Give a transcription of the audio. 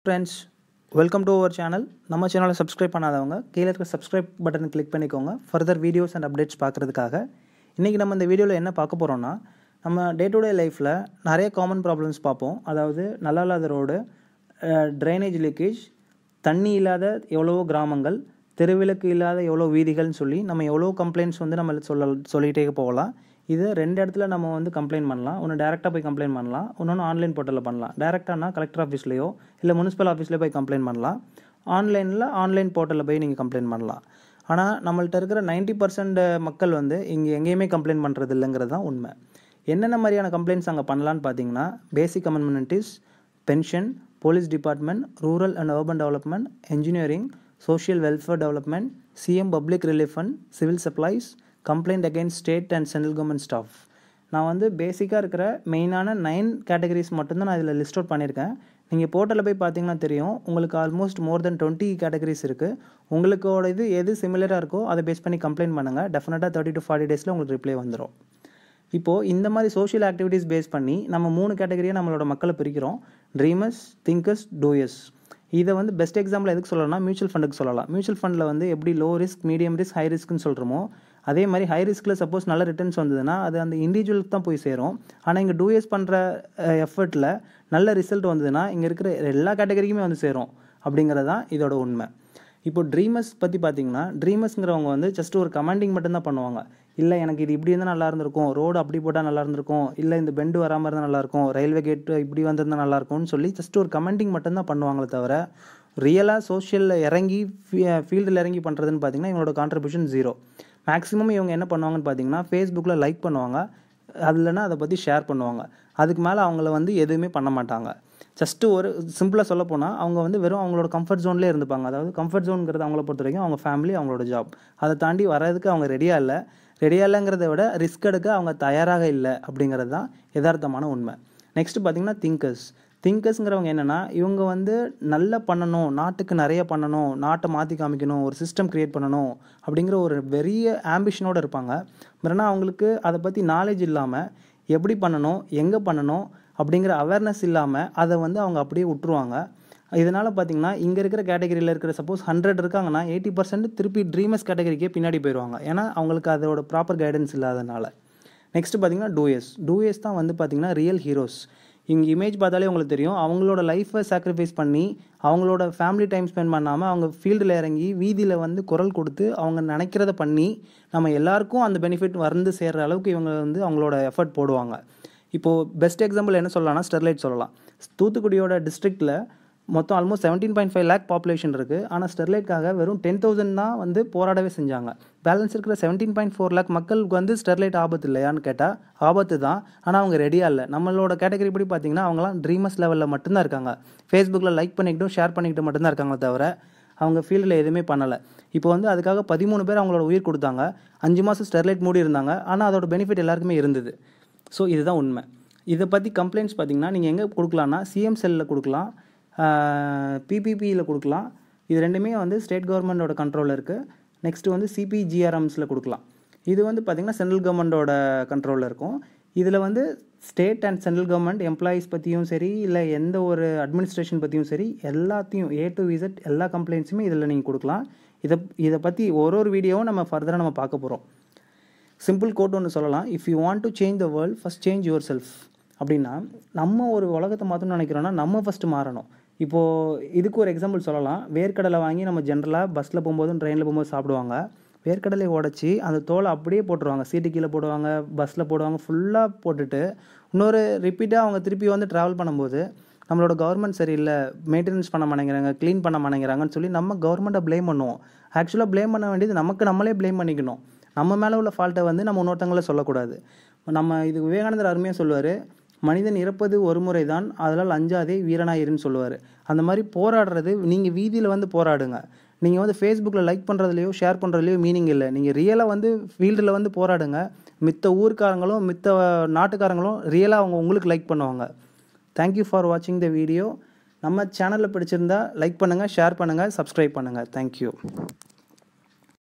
friends welcome to our channel நம்ம சேனலை subscribe பண்ணாதவங்க கீழே இருக்க சப்ஸ்கிரைப் பட்டனை கிளிக் பண்ணிக்கோங்க ஃபர்தர் வீடியோஸ் அண்ட் அப்டேட்ஸ் பார்க்குறதுக்காக இன்றைக்கி நம்ம இந்த வீடியோவில் என்ன பார்க்க போகிறோம்னா நம்ம டே டு டே லைஃப்பில் நிறைய காமன் ப்ராப்ளம்ஸ் பார்ப்போம் அதாவது நல்லா இல்லாத ரோடு ட்ரைனேஜ் லீக்கேஜ் தண்ணி இல்லாத எவ்வளவோ கிராமங்கள் தெருவிளக்கு இல்லாத எவ்வளோ வீதிகள்னு சொல்லி நம்ம எவ்வளோ கம்ப்ளைண்ட்ஸ் வந்து நம்ம சொல்ல சொல்லிகிட்டே போகலாம் இது ரெண்டு இடத்துல நம்ம வந்து கம்ப்ளைண்ட் பண்ணலாம் ஒன்று டேரெக்டாக போய் கம்ப்ளைண்ட் பண்ணலாம் இன்னொன்று ஆன்லைன் போர்ட்டலில் பண்ணலாம் டேரெக்டானா கலெக்டர் ஆஃபீஸ்லேயோ இல்லை முனிசிபல் ஆஃபீஸ்லேயோ போய் கம்ப்ளைண்ட் பண்ணலாம் ஆன்லைனில் ஆன்லைன் போர்ட்டலில் போய் நீங்கள் கம்ப்ளைண்ட் பண்ணலாம் ஆனால் நம்மள்ட்ட இருக்கிற நைன்ட்டி பர்சன்ட் மக்கள் வந்து இங்கே எங்கேயுமே கம்ப்ளைண்ட் பண்ணுறது இல்லைங்கிறது தான் உண்மை என்னென்ன மாதிரியான கம்ப்ளைண்ட்ஸ் அங்கே பண்ணலான்னு பார்த்தீங்கன்னா basic amenities pension police department rural and urban development engineering social welfare development CM public relief fund civil supplies complaint against state and central government staff நான் வந்து பேசிக்காக இருக்கிற மெயினான நைன் கேட்டகரிஸ் மட்டும்தான் நான் இதில் லிஸ்ட் அவுட் பண்ணியிருக்கேன் நீங்கள் போர்ட்டலில் போய் பார்த்தீங்கன்னா தெரியும் உங்களுக்கு almost more than twenty categories இருக்குது உங்களுக்கோட இது எது சிமிலராக இருக்கோ அதை பேஸ் பண்ணி கம்ப்ளைண்ட் பண்ணுங்கள் டெஃபினட்டாக தேர்ட்டி டு ஃபார்ட்டி டேஸில் உங்களுக்கு ரிப்ளை வந்துடும் இப்போது இந்த மாதிரி சோஷியல் ஆக்டிவிட்டீஸ் பேஸ் பண்ணி நம்ம மூணு கேட்டகரியாக நம்மளோட மக்களை பிரிக்கிறோம் ட்ரீமர்ஸ் திங்கர்ஸ் டூயர்ஸ் இதை வந்து பெஸ்ட் எக்ஸாம்பிள் எதுக்கு சொல்லலாம்னா மியூச்சுவல் ஃபண்டுக்கு சொல்லலாம் மியூச்சுவல் ஃபண்டில் வந்து எப்படி low risk medium risk high ரிஸ்க்னு சொல்கிறோமோ அதே மாதிரி ஹை ரிஸ்கில் சப்போஸ் நல்ல ரிட்டர்ன்ஸ் வந்ததுன்னா அது அந்த இண்டிவிஜுவலுக்கு தான் போய் சேரும் ஆனால் இங்கே டூ இயர்ஸ் பண்ணுற எஃபர்ட்டில் நல்ல ரிசல்ட் வந்ததுன்னா இங்கே இருக்கிற எல்லா கேட்டகரிக்குமே வந்து சேரும் அப்படிங்கிறது தான் இதோட உண்மை இப்போ ட்ரீமர்ஸ் பற்றி பார்த்தீங்கன்னா ட்ரீமர்ஸ்ங்கிறவங்க வந்து ஜஸ்ட் ஒரு கமாண்டிங் மட்டும்தான் பண்ணுவாங்க இல்லை எனக்கு இது இப்படி இருந்தால் நல்லா இருந்திருக்கும் ரோடு அப்படி போட்டால் நல்லா இருந்திருக்கும் இல்லை இந்த பெண்டு வராமல் இருந்தால் நல்லாயிருக்கும் ரயில்வே கேட்டு இப்படி வந்திருந்தால் நல்லாயிருக்கும்னு சொல்லி ஜஸ்ட் ஒரு கமெண்டிங் மட்டும்தான் பண்ணுவாங்களே தவிர ரியலாக சோஷியலில் இறங்கி ஃபீல்டில் இறங்கி பண்ணுறதுன்னு பார்த்தீங்கன்னா இவங்களோட கான்ட்ரிபியூஷன் ஜீரோ மேக்ஸிமம் இவங்க என்ன பண்ணுவாங்கன்னு பார்த்தீங்கன்னா ஃபேஸ்புக்கில் லைக் பண்ணுவாங்க அது இல்லைன்னா அதை பற்றி ஷேர் பண்ணுவாங்க அதுக்கு மேலே அவங்கள வந்து எதுவுமே பண்ண மாட்டாங்க ஜஸ்ட்டு ஒரு சிம்பிளாக சொல்ல போனால் அவங்க வந்து வெறும் அவங்களோட கம்ஃபர்ட் ஜோன்லேயே இருந்துப்பாங்க அதாவது கம்ஃபர்ட் ஜோனுங்கிறது அவங்கள பொறுத்த வரைக்கும் அவங்க ஃபேமிலி அவங்களோட ஜாப் அதை தாண்டி வர்றதுக்கு அவங்க ரெடியாக இல்லை ரெடியாக இல்லைங்கிறத விட ரிஸ்க் எடுக்க அவங்க தயாராக இல்லை அப்படிங்கிறது தான் யதார்த்தமான உண்மை நெக்ஸ்ட் பார்த்திங்கன்னா திங்கர்ஸ் திங்கர்ஸுங்கிறவங்க என்னென்னா இவங்க வந்து நல்லா பண்ணணும் நாட்டுக்கு நிறைய பண்ணணும் நாட்டை மாற்றி காமிக்கணும் ஒரு சிஸ்டம் க்ரியேட் பண்ணணும் அப்படிங்கிற ஒரு பெரிய ஆம்பிஷனோடு இருப்பாங்க பட்னா அவங்களுக்கு அதை பற்றி நாலேஜ் இல்லாமல் எப்படி பண்ணணும் எங்கே பண்ணணும் அப்படிங்கிற அவேர்னஸ் இல்லாமல் அதை வந்து அவங்க அப்படியே விட்டுருவாங்க இதனால் பார்த்தீங்கன்னா இங்கே இருக்கிற கேட்டகரியில் இருக்கிற சப்போஸ் ஹண்ட்ரட் இருக்காங்கன்னா எயிட்டி பர்சன்ட் திருப்பி ட்ரீமர்ஸ் கேட்டகரிக்கே பின்னாடி போயிடுவாங்க ஏன்னா அவங்களுக்கு அதோட ப்ராப்பர் கைடன்ஸ் இல்லாதனால நெக்ஸ்ட் பார்த்தீங்கன்னா டூஎஸ் டூஎஸ் தான் வந்து பார்த்தீங்கன்னா ரியல் ஹீரோஸ் இங்கே இமேஜ் பார்த்தாலே உங்களுக்கு தெரியும் அவங்களோட லைஃப்பை சாக்ரிஃபைஸ் பண்ணி அவங்களோட ஃபேமிலி டைம் ஸ்பெண்ட் பண்ணாமல் அவங்க ஃபீல்டில் இறங்கி வீதியில் வந்து குரல் கொடுத்து அவங்க நினைக்கிறத பண்ணி நம்ம எல்லாருக்கும் அந்த பெனிஃபிட் வந்து சேர்கிற அளவுக்கு இவங்க வந்து அவங்களோட எஃபர்ட் போடுவாங்க இப்போது பெஸ்ட் எக்ஸாம்பிள் என்ன சொல்லலாம்னா ஸ்டெர்லைட் சொல்லலாம் தூத்துக்குடியோட டிஸ்ட்ரிக்டில் மொத்தம் almost seventeen point five lakh population இருக்குது ஆனால் ஸ்டெர்லைட்காக வெறும் டென் தௌசண்ட் தான் வந்து போராடவே செஞ்சாங்க பேலன்ஸ் இருக்கிற செவன்டீன் பாயிண்ட் ஃபோர் லேக் மக்களுக்கு வந்து ஸ்டெர்லைட் ஆபத்து இல்லையான்னு கேட்டால் ஆபத்து தான் ஆனால் அவங்க ரெடியாக இல்லை நம்மளோட கேட்டகரி படி பார்த்தீங்கன்னா அவங்களாம் ட்ரீமர்ஸ் லெவலில் மட்டும்தான் இருக்காங்க ஃபேஸ்புக்கில் லைக் பண்ணிக்கிட்டும் ஷேர் பண்ணிக்கிட்டு மட்டும்தான் இருக்காங்களே தவிர அவங்க ஃபீல்டில் எதுவுமே பண்ணலை இப்போ வந்து அதுக்காக பதிமூணு பேர் அவங்களோட உயிர் கொடுத்தாங்க அஞ்சு மாதம் ஸ்டெர்லைட் மூடி இருந்தாங்க ஆனால் அதோட பெனிஃபிட் எல்லாருக்குமே இருந்தது ஸோ இதுதான் உண்மை இதை பற்றி கம்ப்ளைண்ட்ஸ் பார்த்தீங்கன்னா நீங்கள் எங்கே கொடுக்கலான்னா சிஎம் செல்லில் கொடுக்கலாம் பிபிபியில் கொடுக்கலாம் இது ரெண்டுமே வந்து ஸ்டேட் கவர்மெண்ட்டோட கண்ட்ரோலில் இருக்குது நெக்ஸ்ட்டு வந்து சிபிஜிஆர்எம்ஸில் கொடுக்கலாம் இது வந்து பார்த்திங்கன்னா சென்ட்ரல் கவர்மெண்ட்டோட கண்ட்ரோலில் இருக்கும் இதில் வந்து state and central government employees பற்றியும் சரி இல்லை எந்த ஒரு அட்மினிஸ்ட்ரேஷன் பற்றியும் சரி எல்லாத்தையும் ஏ டு விசட் எல்லா கம்ப்ளைண்ட்ஸுமே இதில் நீங்கள் கொடுக்கலாம் இதை இதை பற்றி ஒரு ஒரு வீடியோவும் நம்ம ஃபர்தராக நம்ம பார்க்க போகிறோம் சிம்பிள் கோட் ஒன்று சொல்லலாம் if you want to change the world first change yourself அப்படின்னா நம்ம ஒரு உலகத்தை மாற்றணும்னு நினைக்கிறோன்னா நம்ம ஃபஸ்ட்டு மாறணும் இப்போது இதுக்கு ஒரு எக்ஸாம்பிள் சொல்லலாம் வேர்க்கடலை வாங்கி நம்ம ஜென்ரலாக பஸ்ஸில் போகும்போதும் ட்ரெயினில் போகும்போது சாப்பிடுவாங்க வேர்க்கடலை உடச்சி அந்த தோலை அப்படியே போட்டுருவாங்க சீட்டு கீழே போடுவாங்க பஸ்ஸில் போடுவாங்க ஃபுல்லாக போட்டுட்டு இன்னொரு ரிப்பீட்டாக அவங்க திருப்பி வந்து ட்ராவல் பண்ணும்போது நம்மளோட கவர்மெண்ட் சரியில்லை மெயின்டெனன்ஸ் பண்ண மாட்டேங்கிறாங்க க்ளீன் பண்ண மாட்டேங்கிறாங்கன்னு சொல்லி நம்ம கவர்மெண்ட்டை ப்ளேம் பண்ணுவோம் ஆக்சுவலாக ப்ளேம் பண்ண வேண்டியது நமக்கு நம்மளே ப்ளேம் பண்ணிக்கணும் நம்ம மேலே உள்ள ஃபால்ட்டை வந்து நம்ம இன்னொருத்தங்கள சொல்லக்கூடாது நம்ம இது விவேகானந்தர் அருமையாக சொல்லுவார் மனிதன் இறப்பது ஒரு முறை தான் அதனால் அஞ்சாதே வீரனாயிருன்னு சொல்லுவார் அந்த மாதிரி போராடுறது நீங்கள் வீதியில் வந்து போராடுங்க நீங்கள் வந்து ஃபேஸ்புக்கில் லைக் பண்ணுறதுலையோ ஷேர் பண்ணுறதுலையோ மீனிங் இல்லை நீங்கள் ரியலாக வந்து ஃபீல்டில் வந்து போராடுங்க மித்த ஊர்க்காரங்களும் மித்த நாட்டுக்காரங்களும் ரியலாக அவங்க உங்களுக்கு லைக் பண்ணுவாங்க தேங்க்யூ ஃபார் வாட்சிங் த வீடியோ நம்ம சேனலில் பிடிச்சிருந்தா லைக் பண்ணுங்கள் ஷேர் பண்ணுங்கள் சப்ஸ்கிரைப் பண்ணுங்கள் தேங்க்யூ